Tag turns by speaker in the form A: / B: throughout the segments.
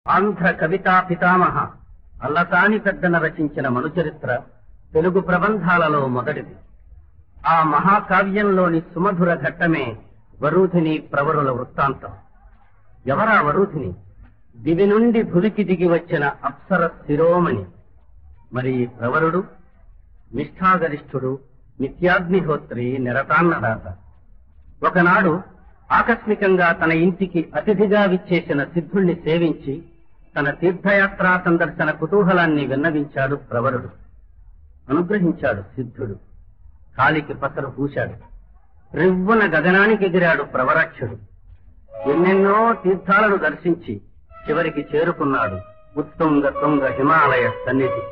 A: ఆంధ్ర కవితా పితామహ అల్లసాని పెద్దన రచించిన మనుచరిత్ర తెలుగు ప్రబంధాలలో మొదటిది ఆ మహాకావ్యంలోని సుమధుర ఘట్టమే వరూధిని ప్రవరుల వృత్తాంతం ఎవరా వరూధిని దివి నుండి భువికి దిగి వచ్చిన అప్సర శిరోమణి మరి ఈ ప్రవరుడు నిష్ఠాగరిష్ఠుడు నిత్యాగ్నిహోత్రి నిరతాన్నదాత ఒకనాడు ఆకస్మికంగా తన ఇంటికి అతిథిగా విచ్చేసిన సిద్ధుణ్ణి సేవించి తన తీర్థయాత్రా సందర్శన కుతూహలాన్ని విన్నవించాడు ప్రవరుడు అనుగ్రహించాడు సిద్ధుడు కాలికి పసరు పూశాడు రివ్వున గగనానికి ఎగిరాడు ప్రవరాక్షుడు ఎన్నెన్నో తీర్థాలను దర్శించి చివరికి చేరుకున్నాడు ఉత్తుంగ తుంగ హిమాలయ సన్నిధి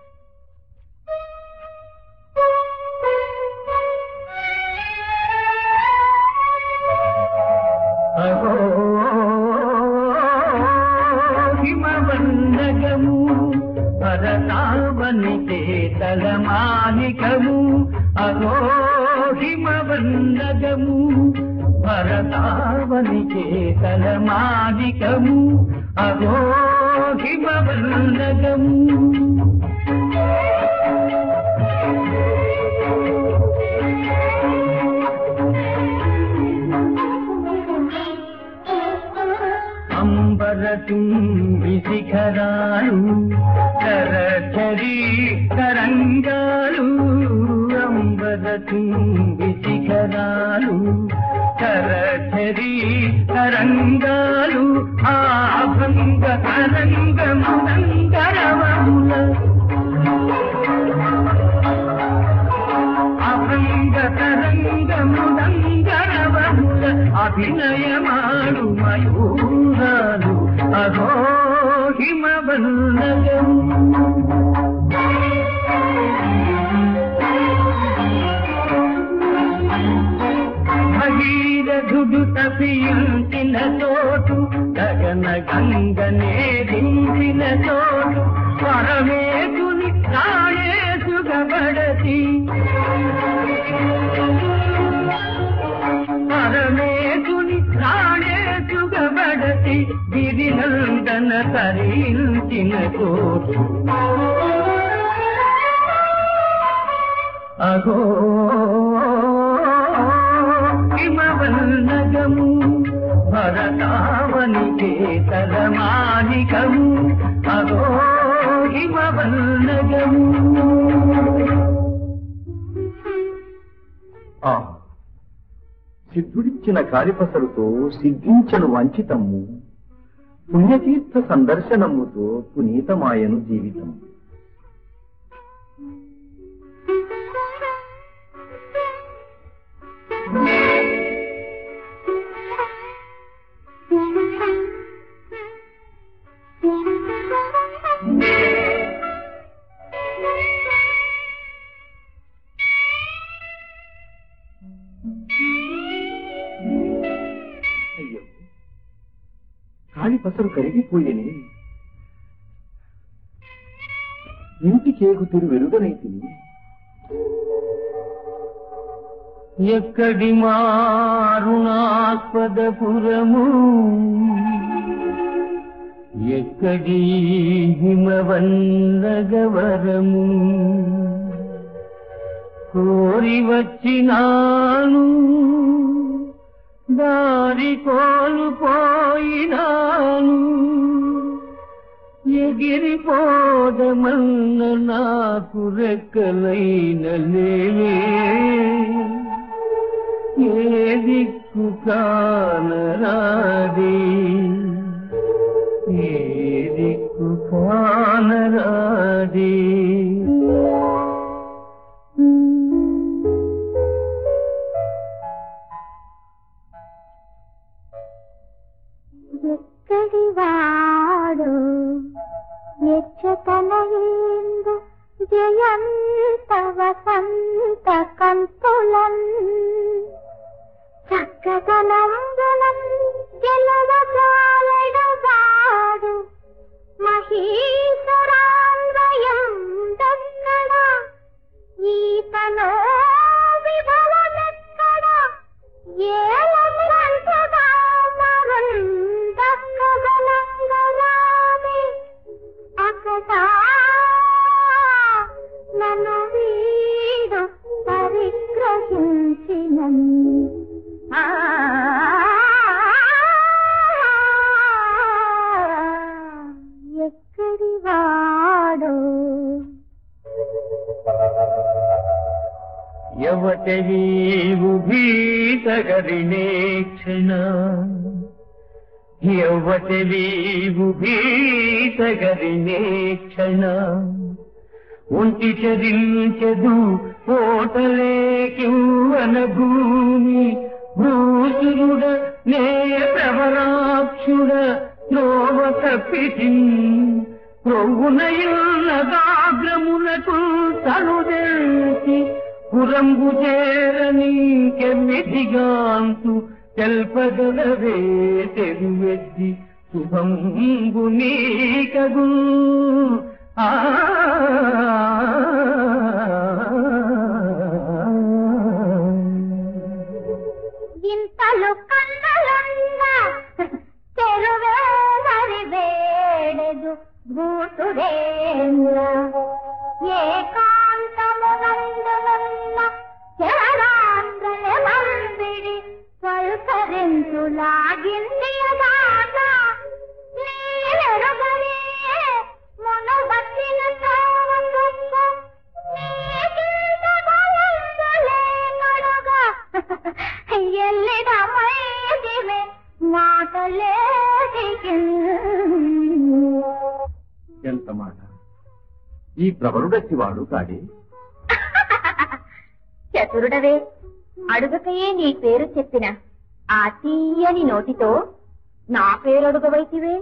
B: అహో హిమవన్నగము భరతావని చేతల మాలికము అహో హిమవన్నగము భరతావని చేతల మాలికము అహో హిమవన్నగము అంబరతుంబి శిఖరాలు కరచరీ తరంగాలు అంబరతుంబి శిఖరాలు కరచరీ తరంగాలు ఆభంగ తరంగమునంగరవముల అభంగ తరంగమునంగరవముల అభినయమాడు మయూరాలు అహో హిమవన్నగము భగీరథుడు తపించిన చోటు గగన గంగనే దించిన చోటు పరమేశుని ప్రాణేశుగబడతి పరమేశుని ప్రాణేశుగబడతి గిరినందన తరించిన చోటు అహో హిమవన్నగము భరతావని కేతల మాలికము అహో హిమవన్నగము
C: ఆ సిద్ధుడిచ్చిన కాలిపసరుతో సిద్ధించను వంచితము పుణ్యతీర్థ సందర్శనముతో పునీతమాయను జీవితం అయ్యో కాలిపసరు కరిగిపోయేని ఇంటి కేకు తిరు వెరుగనైతిని
B: ఎక్కడి మారుణాస్పదపురము ఎక్కడి హిమవన్నగవరము కోరి వచ్చినాను దారి కోల్పోయినాను ఎగిరిపోదమన్న నాకు రెక్కలైన లేవే ఏ దిక్కు కానరాది ఏ దిక్కు కానరాది
D: ఎక్కడి వాడు నెచ్చతనయిందు జయంత వసంత కంతులన్ చక్కదనంబులం గెలవజాలడు వాడు మహీశ్వరాన్వయం దక్కడ ఈతనో విభవమెక్కడ ఏలంతగా మరుందక్కగలంగరామ
B: ಯವತೆವೀವು ಭೀತಗರಿಣೇ ಕ್ಷಣ ಯವತೆವೀವು ಭೀತಗರಿಣೇ ಕ್ಷಣ ఒంటి చరించెదు కోటలేకివ్వన భూమి భూసురుడ నే ప్రవరాక్షుడ త్రోవ తప్పితి ప్రొవ్వునయున్నగాగ్రమునకు తనుదెల్చి పురంబు చేరనీకెమ్మిదిగాంతు తెల్పగలవే తెరువెద్ది శుభంబు నీకగు ఆ
D: ఇంతలు కన్నలున్న చెరువే వేడెదు భూతుడేంద్ర ఏకాంతమునందునున్న చరణాంధ్రల మందిడి పల్కరించులాగింది దాకా నీరెరుగనే మునబట్టిన తావకప్ప నీకింత బలందులేనడుగా ఎల్లిన మైదివే మాటలేదికి
C: ఎంత మాట ఈ ప్రవరుడట్టి వాడు కాడే
D: చతురుడవే అడుగకయే నీ పేరు చెప్పిన ఆ తీయని నోటితో నా పేరు అడుగవైతివే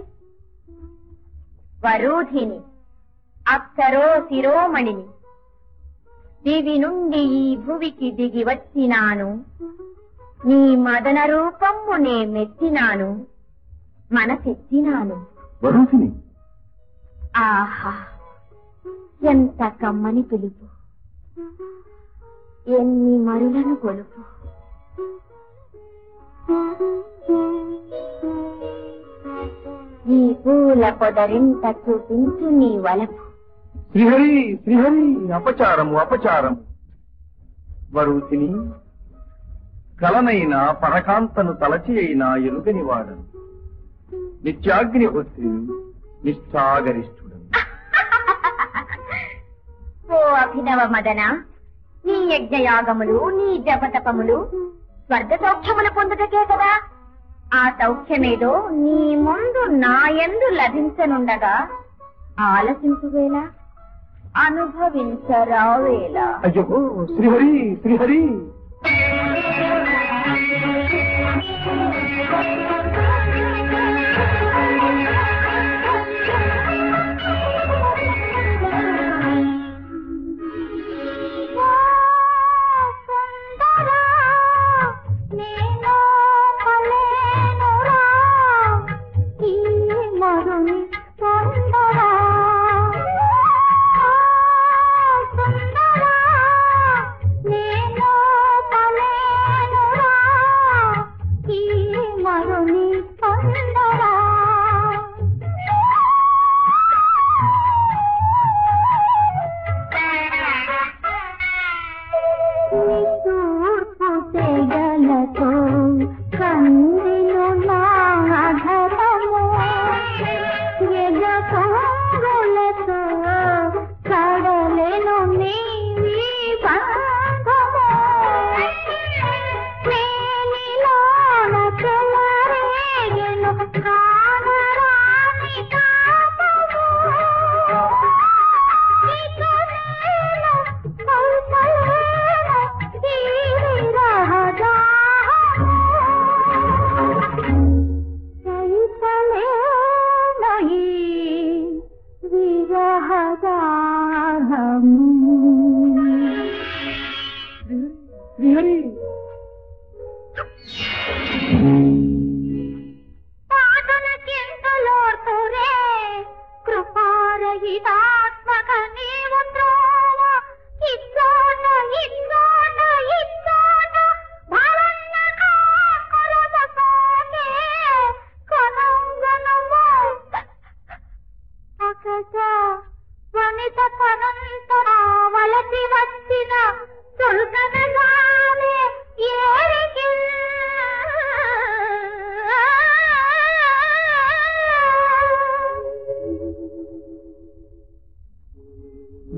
D: వరూధిని అప్సరో శిరోమణిని దివి నుండి ఈ భువికి దిగి వచ్చినాను నీ మదన రూపము నే మెచ్చినాను మనసెత్తినాను
C: వరుసిని
D: ఆహా ఎంత కమ్మని పిలుపు ఎన్ని మరులను కొలుపు ఈ పూల పొదరింత చూపించు నీ వలపు
C: శ్రీహరి శ్రీహరి అపచారము అపచారము వరుసిని కలనైన పరకాంతను తలచి అయినా ఎరుగని వాడను నిత్యాగ్నిహోత్రి నిష్ఠాగరిష్ఠుడను
D: ఓ అభినవ మదన నీ యజ్ఞయాగములు నీ జపతపములు స్వర్గ సౌఖ్యములు పొందుటకే కదా ఆ సౌఖ్యమేదో నీ ముందు నా యందు లభించనుండగా ఆలసించువేళ అనుభవించరావేళ
C: అయ్యో శ్రీహరి శ్రీహరి
D: మరుని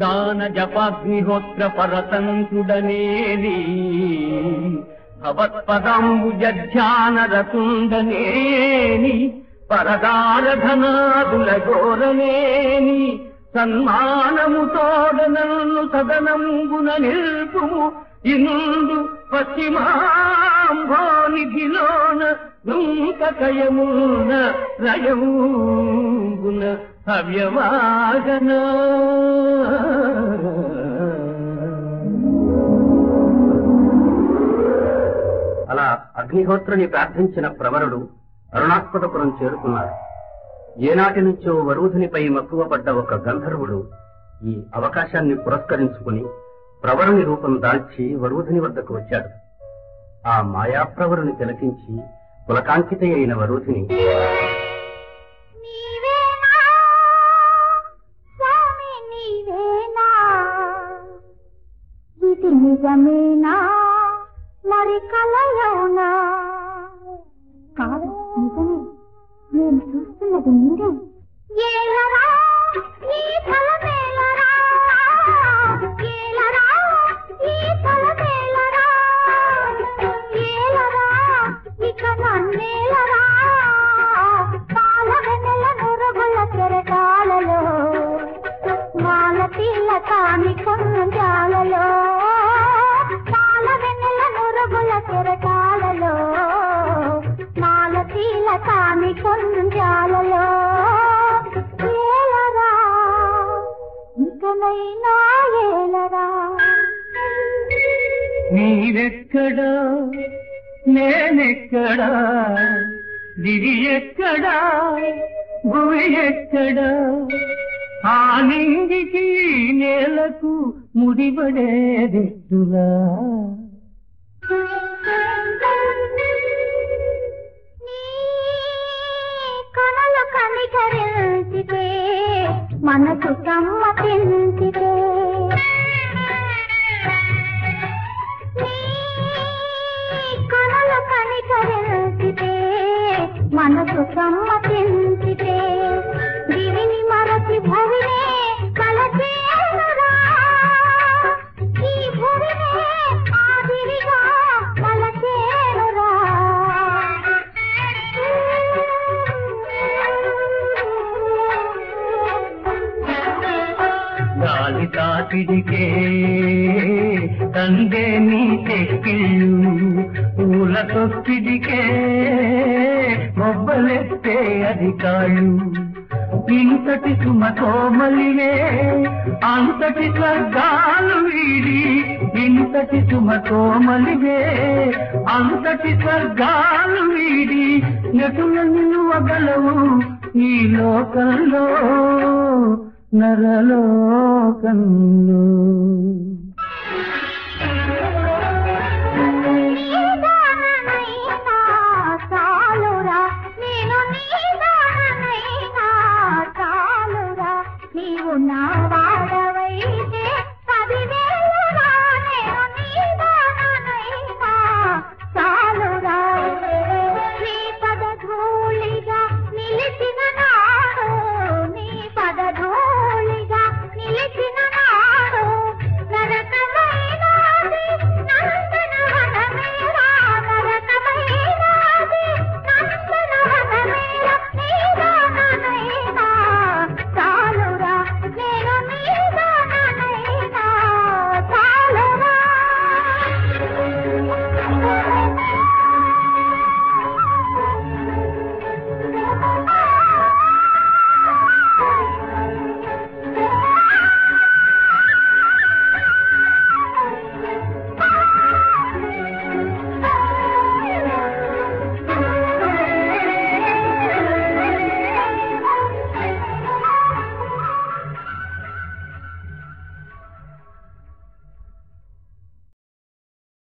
B: దాన జపాగ్నిహోత్ర పరతంత్రుడనేని భవత్పదాంబుజ ధ్యాన రతుండనేని పరదారధనాదుల గోరనేని సన్మానము తోడనన్ను సదనంగున నిల్పుము ఇందు పశ్చిమాంభోనిధిలోన వృంకకయమున రయమున హవ్యవాగన
A: అలా అగ్నిహోత్రుని ప్రార్థించిన ప్రవరుడు అరుణాస్పదపురం చేరుకున్నాడు ఏనాటి నుంచో వరూధునిపై మక్కువ పడ్డ ఒక గంధర్వుడు ఈ అవకాశాన్ని పురస్కరించుకుని ప్రవరుని రూపం దాల్చి వరూధుని వద్దకు వచ్చాడు ఆ మాయాప్రవరుని తిలకించి పులకాంకిత అయిన వరూధిని
D: నీవేనా స్వామి నీవేనా ఇది నిజమేనా మరి కలయోనా కాదు నిజమే నేను చూస్తున్నది మీరే ఏలరా ఈ తలమేలరా ఏలరా ఈ తలమేలరా ఏలరా ఇక నన్నేలరా పాల వెన్నెల నురుగుల కెరటాలలో మాల పిల్ల కాని కొంజాలలో పాల వెన్నెల నురుగుల కెరటాలలో మాల పిల్ల కాని కొంజాలలో ఏలరా ఇకనైనా ఏలరా
B: నీవెక్కడా నేనెక్కడా దివి ఎక్కడా భువి ఎక్కడా ఆ నింగికి నేలకు ముడిపడేదెట్టులా
D: నీ కనులు కనికరించితే మనసు సమ్మతించితే నీ కనులు కనికరించితే మనసు సమ్మతించితే దివిని మరచి భవినే కలచేరురా ఈ భువినే ఆదిరిగా కలచేరురా
B: గాలి తాకిడికే తందే నీ చెక్కిళ్ళు పూల తొక్కిడికే మొబ్బలెత్తే అధికాళ్ళు ఇంతటి సుమతో మలివే అంతటి స్వర్గాలు వీడి ఇంతటి సుమతో మలివే అంతటి స్వర్గాలు వీడి నటుల నిలువగలవు ఈ లోకంలో నరలోకంలో